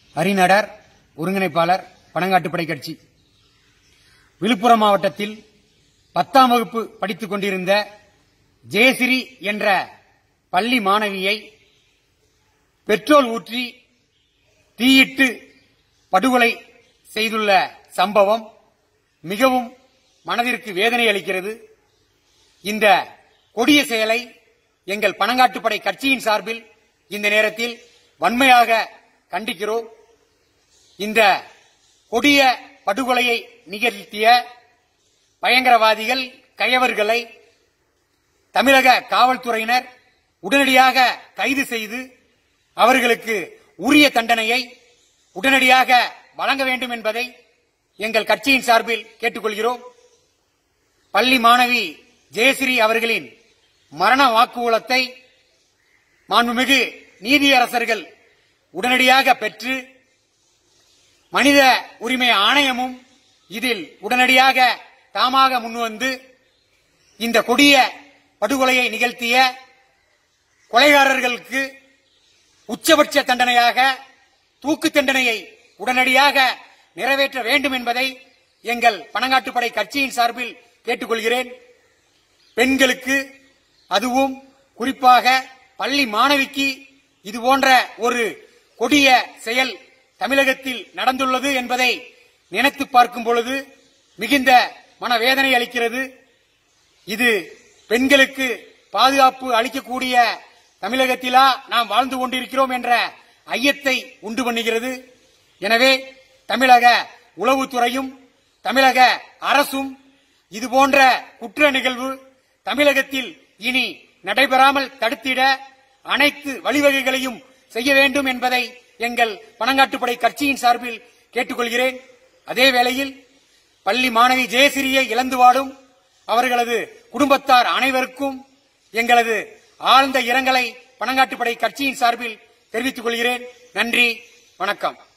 ஹரிநடர் ஒருங்கிணைப்பாளர் பனங்காட்டுப்படை கட்சி விழுப்புரம் மாவட்டத்தில் பத்தாம் வகுப்பு படித்துக் கொண்டிருந்த ஜெயசிறி என்ற பள்ளி மாணவியை பெட்ரோல் ஊற்றி தீயிட்டு படுகொலை செய்துள்ள சம்பவம் மிகவும் மனதிற்கு வேதனை அளிக்கிறது இந்த கொடிய செயலை எங்கள் பனங்காட்டுப்படை கட்சியின் சார்பில் இந்த நேரத்தில் வன்மையாக கண்டிக்கிறோம் இந்த கொடிய படுகொலையை நிகழ்த்திய பயங்கரவாதிகள் கயவர்களை தமிழக காவல்துறையினர் உடனடியாக கைது செய்து அவர்களுக்கு உரிய தண்டனையை உடனடியாக வழங்க வேண்டும் என்பதை எங்கள் கட்சியின் சார்பில் கேட்டுக்கொள்கிறோம் பள்ளி மாணவி ஜெயஸ்ரீ அவர்களின் மரண வாக்குமூலத்தை மாண்புமிகு நீதியரசர்கள் உடனடியாக பெற்று மனித உரிமை ஆணையமும் இதில் உடனடியாக தாமாக முன்வந்து இந்த கொடிய படுகொலையை நிகழ்த்திய கொலைகாரர்களுக்கு உச்சபட்ச தண்டனையாக தூக்கு தண்டனையை உடனடியாக நிறைவேற்ற வேண்டும் என்பதை எங்கள் பனங்காட்டுப்படை கட்சியின் சார்பில் கேட்டுக்கொள்கிறேன் பெண்களுக்கு அதுவும் குறிப்பாக பள்ளி மாணவிக்கு இது போன்ற ஒரு கொடிய செயல் தமிழகத்தில் நடந்துள்ளது என்பதை நினைத்து பார்க்கும் பொழுது மிகுந்த மனவேதனை அளிக்கிறது இது பெண்களுக்கு பாதுகாப்பு அளிக்கக்கூடிய தமிழகத்திலா நாம் வாழ்ந்து கொண்டிருக்கிறோம் என்ற ஐயத்தை உண்டு பண்ணுகிறது எனவே தமிழக உளவுத்துறையும் தமிழக அரசும் இது போன்ற குற்ற நிகழ்வு தமிழகத்தில் இனி நடைபெறாமல் தடுத்திட அனைத்து வழிவகைகளையும் செய்ய வேண்டும் என்பதை எங்கள் பனங்காட்டுப்படை கட்சியின் சார்பில் கேட்டுக்கொள்கிறேன் அதே வேளையில் பள்ளி மாணவி ஜெயசிறியை இழந்து வாடும் அவர்களது குடும்பத்தார் அனைவருக்கும் எங்களது ஆழ்ந்த இரங்கலை பனங்காட்டுப்படை கட்சியின் சார்பில் தெரிவித்துக் கொள்கிறேன் நன்றி வணக்கம்